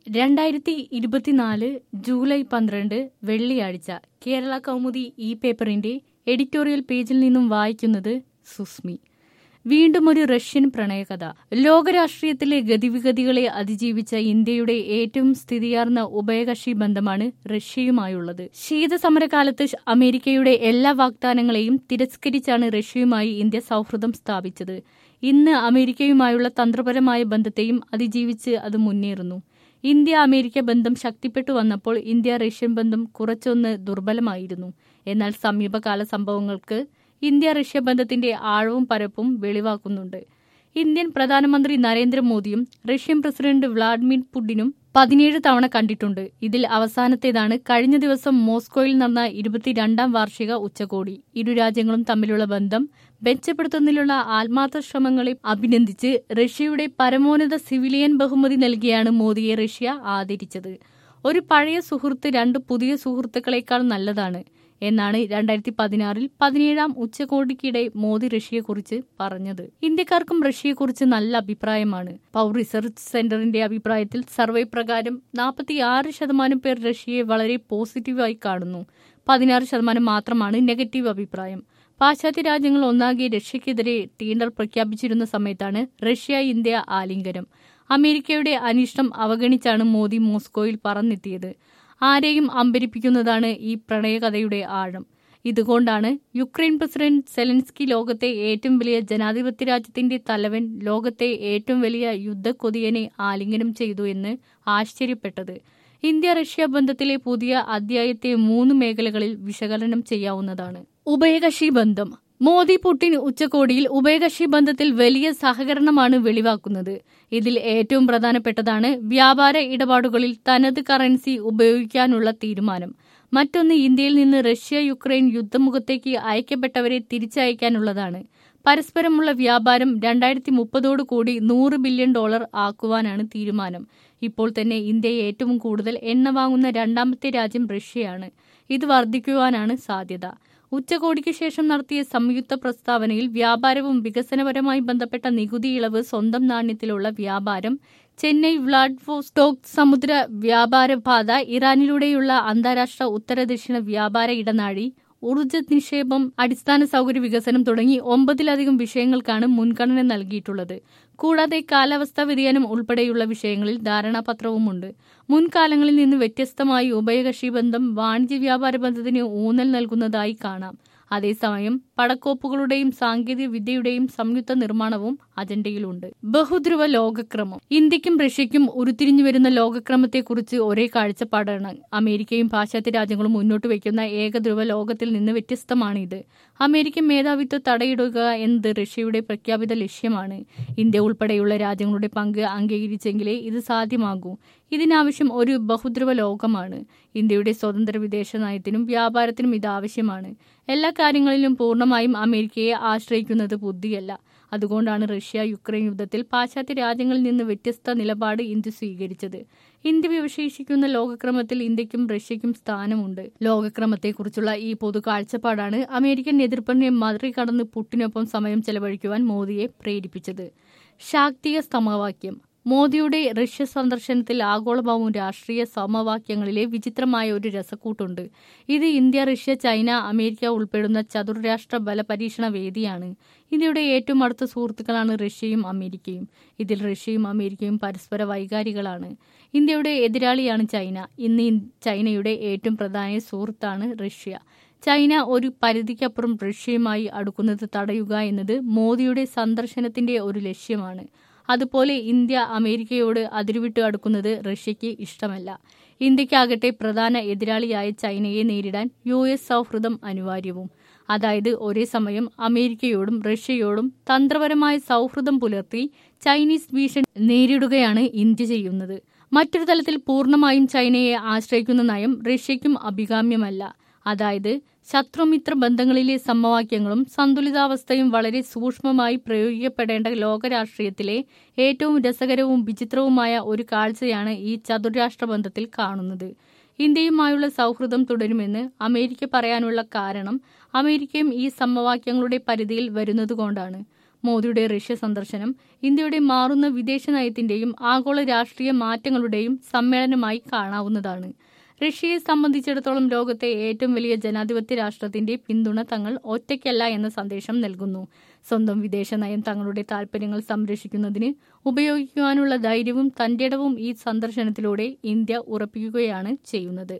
രണ്ടായിരത്തി ഇരുപത്തിനാല് ജൂലൈ പന്ത്രണ്ട് വെള്ളിയാഴ്ച കേരള കൗമുദി ഈ പേപ്പറിന്റെ എഡിറ്റോറിയൽ പേജിൽ നിന്നും വായിക്കുന്നത് സുസ്മി വീണ്ടും ഒരു റഷ്യൻ പ്രണയകഥ ലോകരാഷ്ട്രീയത്തിലെ ഗതിവിഗതികളെ അതിജീവിച്ച ഇന്ത്യയുടെ ഏറ്റവും സ്ഥിതിയാർന്ന ഉഭയകക്ഷി ബന്ധമാണ് റഷ്യയുമായുള്ളത് ശീതസമരകാലത്ത് അമേരിക്കയുടെ എല്ലാ വാഗ്ദാനങ്ങളെയും തിരസ്കരിച്ചാണ് റഷ്യയുമായി ഇന്ത്യ സൗഹൃദം സ്ഥാപിച്ചത് ഇന്ന് അമേരിക്കയുമായുള്ള തന്ത്രപരമായ ബന്ധത്തെയും അതിജീവിച്ച് അത് മുന്നേറുന്നു ഇന്ത്യ അമേരിക്ക ബന്ധം ശക്തിപ്പെട്ടു വന്നപ്പോൾ ഇന്ത്യ റഷ്യൻ ബന്ധം കുറച്ചൊന്ന് ദുർബലമായിരുന്നു എന്നാൽ സമീപകാല സംഭവങ്ങൾക്ക് ഇന്ത്യ റഷ്യ ബന്ധത്തിന്റെ ആഴവും പരപ്പും വെളിവാക്കുന്നുണ്ട് ഇന്ത്യൻ പ്രധാനമന്ത്രി നരേന്ദ്രമോദിയും റഷ്യൻ പ്രസിഡന്റ് വ്ളാഡിമിർ പുടിനും പതിനേഴ് തവണ കണ്ടിട്ടുണ്ട് ഇതിൽ അവസാനത്തേതാണ് കഴിഞ്ഞ ദിവസം മോസ്കോയിൽ നടന്ന ഇരുപത്തിരണ്ടാം വാർഷിക ഉച്ചകോടി ഇരു രാജ്യങ്ങളും തമ്മിലുള്ള ബന്ധം മെച്ചപ്പെടുത്തുന്നതിലുള്ള ആത്മാർത്ഥ ശ്രമങ്ങളെ അഭിനന്ദിച്ച് റഷ്യയുടെ പരമോന്നത സിവിലിയൻ ബഹുമതി നൽകിയാണ് മോദിയെ റഷ്യ ആദരിച്ചത് ഒരു പഴയ സുഹൃത്ത് രണ്ട് പുതിയ സുഹൃത്തുക്കളെക്കാൾ നല്ലതാണ് എന്നാണ് രണ്ടായിരത്തി പതിനാറിൽ പതിനേഴാം ഉച്ചകോടിക്കിടെ മോദി റഷ്യയെക്കുറിച്ച് പറഞ്ഞത് ഇന്ത്യക്കാർക്കും റഷ്യയെക്കുറിച്ച് നല്ല അഭിപ്രായമാണ് പൗ റിസർച്ച് സെന്ററിന്റെ അഭിപ്രായത്തിൽ സർവേ പ്രകാരം നാൽപ്പത്തി ആറ് ശതമാനം പേർ റഷ്യയെ വളരെ പോസിറ്റീവായി കാണുന്നു പതിനാറ് ശതമാനം മാത്രമാണ് നെഗറ്റീവ് അഭിപ്രായം പാശ്ചാത്യ രാജ്യങ്ങൾ ഒന്നാകെ റഷ്യക്കെതിരെ തീണ്ടൽ പ്രഖ്യാപിച്ചിരുന്ന സമയത്താണ് റഷ്യ ഇന്ത്യ ആലിംഗനം അമേരിക്കയുടെ അനിഷ്ടം അവഗണിച്ചാണ് മോദി മോസ്കോയിൽ പറന്നെത്തിയത് ആരെയും അമ്പരിപ്പിക്കുന്നതാണ് ഈ പ്രണയകഥയുടെ ആഴം ഇതുകൊണ്ടാണ് യുക്രൈൻ പ്രസിഡന്റ് സെലൻസ്കി ലോകത്തെ ഏറ്റവും വലിയ ജനാധിപത്യ രാജ്യത്തിന്റെ തലവൻ ലോകത്തെ ഏറ്റവും വലിയ യുദ്ധക്കൊതിയനെ ആലിംഗനം ചെയ്തു എന്ന് ആശ്ചര്യപ്പെട്ടത് ഇന്ത്യ റഷ്യ ബന്ധത്തിലെ പുതിയ അധ്യായത്തെ മൂന്ന് മേഖലകളിൽ വിശകലനം ചെയ്യാവുന്നതാണ് ഉഭയകക്ഷി ബന്ധം മോദി പുടിൻ ഉച്ചകോടിയിൽ ഉഭയകക്ഷി ബന്ധത്തിൽ വലിയ സഹകരണമാണ് വെളിവാക്കുന്നത് ഇതിൽ ഏറ്റവും പ്രധാനപ്പെട്ടതാണ് വ്യാപാര ഇടപാടുകളിൽ തനത് കറൻസി ഉപയോഗിക്കാനുള്ള തീരുമാനം മറ്റൊന്ന് ഇന്ത്യയിൽ നിന്ന് റഷ്യ യുക്രൈൻ യുദ്ധമുഖത്തേക്ക് അയക്കപ്പെട്ടവരെ തിരിച്ചയക്കാനുള്ളതാണ് പരസ്പരമുള്ള വ്യാപാരം രണ്ടായിരത്തി മുപ്പതോടു കൂടി നൂറ് ബില്യൺ ഡോളർ ആക്കുവാനാണ് തീരുമാനം ഇപ്പോൾ തന്നെ ഇന്ത്യ ഏറ്റവും കൂടുതൽ എണ്ണ വാങ്ങുന്ന രണ്ടാമത്തെ രാജ്യം റഷ്യയാണ് ഇത് വർദ്ധിക്കുവാനാണ് സാധ്യത ഉച്ചകോടിക്ക് ശേഷം നടത്തിയ സംയുക്ത പ്രസ്താവനയിൽ വ്യാപാരവും വികസനപരമായി ബന്ധപ്പെട്ട നികുതി ഇളവ് സ്വന്തം നാണ്യത്തിലുള്ള വ്യാപാരം ചെന്നൈ വ്ളാഡിവോസ്റ്റോക്ക് സമുദ്ര വ്യാപാര പാത ഇറാനിലൂടെയുള്ള അന്താരാഷ്ട്ര ഉത്തര ദക്ഷിണ വ്യാപാര ഇടനാഴി ഊർജ്ജ നിക്ഷേപം അടിസ്ഥാന സൗകര്യ വികസനം തുടങ്ങി ഒമ്പതിലധികം വിഷയങ്ങൾക്കാണ് മുൻഗണന നൽകിയിട്ടുള്ളത് കൂടാതെ കാലാവസ്ഥാ വ്യതിയാനം ഉൾപ്പെടെയുള്ള വിഷയങ്ങളിൽ ധാരണാപത്രവുമുണ്ട് മുൻകാലങ്ങളിൽ നിന്ന് വ്യത്യസ്തമായി ഉഭയകക്ഷി ബന്ധം വാണിജ്യ വ്യാപാര ബന്ധത്തിന് ഊന്നൽ നൽകുന്നതായി കാണാം അതേസമയം പടക്കോപ്പുകളുടെയും സാങ്കേതിക വിദ്യയുടെയും സംയുക്ത നിർമ്മാണവും അജണ്ടയിലുണ്ട് ബഹുധ്രുവ ലോകക്രമം ഇന്ത്യക്കും റഷ്യയ്ക്കും ഉരുത്തിരിഞ്ഞു വരുന്ന ലോകക്രമത്തെക്കുറിച്ച് ഒരേ കാഴ്ചപ്പാടാണ് അമേരിക്കയും പാശ്ചാത്യ രാജ്യങ്ങളും മുന്നോട്ട് വയ്ക്കുന്ന ഏകധ്രുവ ലോകത്തിൽ നിന്ന് വ്യത്യസ്തമാണിത് അമേരിക്കൻ മേധാവിത്വം തടയിടുക എന്നത് റഷ്യയുടെ പ്രഖ്യാപിത ലക്ഷ്യമാണ് ഇന്ത്യ ഉൾപ്പെടെയുള്ള രാജ്യങ്ങളുടെ പങ്ക് അംഗീകരിച്ചെങ്കിലേ ഇത് സാധ്യമാകൂ ഇതിനാവശ്യം ഒരു ബഹുദ്രവ ലോകമാണ് ഇന്ത്യയുടെ സ്വതന്ത്ര വിദേശ നയത്തിനും വ്യാപാരത്തിനും ഇത് ആവശ്യമാണ് എല്ലാ കാര്യങ്ങളിലും പൂർണ്ണമായും അമേരിക്കയെ ആശ്രയിക്കുന്നത് ബുദ്ധിയല്ല അതുകൊണ്ടാണ് റഷ്യ യുക്രൈൻ യുദ്ധത്തിൽ പാശ്ചാത്യ രാജ്യങ്ങളിൽ നിന്ന് വ്യത്യസ്ത നിലപാട് ഇന്ത്യ സ്വീകരിച്ചത് ഇന്ത്യ വിവശേഷിക്കുന്ന ലോകക്രമത്തിൽ ഇന്ത്യക്കും റഷ്യയ്ക്കും സ്ഥാനമുണ്ട് ലോകക്രമത്തെക്കുറിച്ചുള്ള ഈ പൊതു കാഴ്ചപ്പാടാണ് അമേരിക്കൻ എതിർപ്പിനെ മറികടന്ന് പുട്ടിനൊപ്പം സമയം ചെലവഴിക്കുവാൻ മോദിയെ പ്രേരിപ്പിച്ചത് ശാക്തിക സമവാക്യം മോദിയുടെ റഷ്യ സന്ദർശനത്തിൽ ആഗോളഭാവവും രാഷ്ട്രീയ സമവാക്യങ്ങളിലെ വിചിത്രമായ ഒരു രസക്കൂട്ടുണ്ട് ഇത് ഇന്ത്യ റഷ്യ ചൈന അമേരിക്ക ഉൾപ്പെടുന്ന ചതുർരാഷ്ട്ര ബലപരീക്ഷണ വേദിയാണ് ഇന്ത്യയുടെ ഏറ്റവും അടുത്ത സുഹൃത്തുക്കളാണ് റഷ്യയും അമേരിക്കയും ഇതിൽ റഷ്യയും അമേരിക്കയും പരസ്പര വൈകാരികളാണ് ഇന്ത്യയുടെ എതിരാളിയാണ് ചൈന ഇന്ന് ചൈനയുടെ ഏറ്റവും പ്രധാന സുഹൃത്താണ് റഷ്യ ചൈന ഒരു പരിധിക്കപ്പുറം റഷ്യയുമായി അടുക്കുന്നത് തടയുക എന്നത് മോദിയുടെ സന്ദർശനത്തിന്റെ ഒരു ലക്ഷ്യമാണ് അതുപോലെ ഇന്ത്യ അമേരിക്കയോട് അതിരുവിട്ട് അടുക്കുന്നത് റഷ്യയ്ക്ക് ഇഷ്ടമല്ല ഇന്ത്യക്കാകട്ടെ പ്രധാന എതിരാളിയായ ചൈനയെ നേരിടാൻ യു എസ് സൗഹൃദം അനിവാര്യവും അതായത് ഒരേ സമയം അമേരിക്കയോടും റഷ്യയോടും തന്ത്രപരമായ സൗഹൃദം പുലർത്തി ചൈനീസ് ഭീഷണി നേരിടുകയാണ് ഇന്ത്യ ചെയ്യുന്നത് മറ്റൊരു തലത്തിൽ പൂർണ്ണമായും ചൈനയെ ആശ്രയിക്കുന്ന നയം റഷ്യയ്ക്കും അഭികാമ്യമല്ല അതായത് ശത്രുമിത്ര ബന്ധങ്ങളിലെ സമവാക്യങ്ങളും സന്തുലിതാവസ്ഥയും വളരെ സൂക്ഷ്മമായി പ്രയോഗിക്കപ്പെടേണ്ട ലോകരാഷ്ട്രീയത്തിലെ ഏറ്റവും രസകരവും വിചിത്രവുമായ ഒരു കാഴ്ചയാണ് ഈ ചതുരാഷ്ട്ര ബന്ധത്തിൽ കാണുന്നത് ഇന്ത്യയുമായുള്ള സൗഹൃദം തുടരുമെന്ന് അമേരിക്ക പറയാനുള്ള കാരണം അമേരിക്കയും ഈ സമവാക്യങ്ങളുടെ പരിധിയിൽ വരുന്നതുകൊണ്ടാണ് മോദിയുടെ റഷ്യ സന്ദർശനം ഇന്ത്യയുടെ മാറുന്ന വിദേശ നയത്തിന്റെയും ആഗോള രാഷ്ട്രീയ മാറ്റങ്ങളുടെയും സമ്മേളനമായി കാണാവുന്നതാണ് റഷ്യയെ സംബന്ധിച്ചിടത്തോളം ലോകത്തെ ഏറ്റവും വലിയ ജനാധിപത്യ രാഷ്ട്രത്തിന്റെ പിന്തുണ തങ്ങൾ ഒറ്റയ്ക്കല്ല എന്ന സന്ദേശം നൽകുന്നു സ്വന്തം വിദേശ നയം തങ്ങളുടെ താൽപര്യങ്ങൾ സംരക്ഷിക്കുന്നതിന് ഉപയോഗിക്കുവാനുള്ള ധൈര്യവും തന്റേടവും ഈ സന്ദർശനത്തിലൂടെ ഇന്ത്യ ഉറപ്പിക്കുകയാണ് ചെയ്യുന്നത്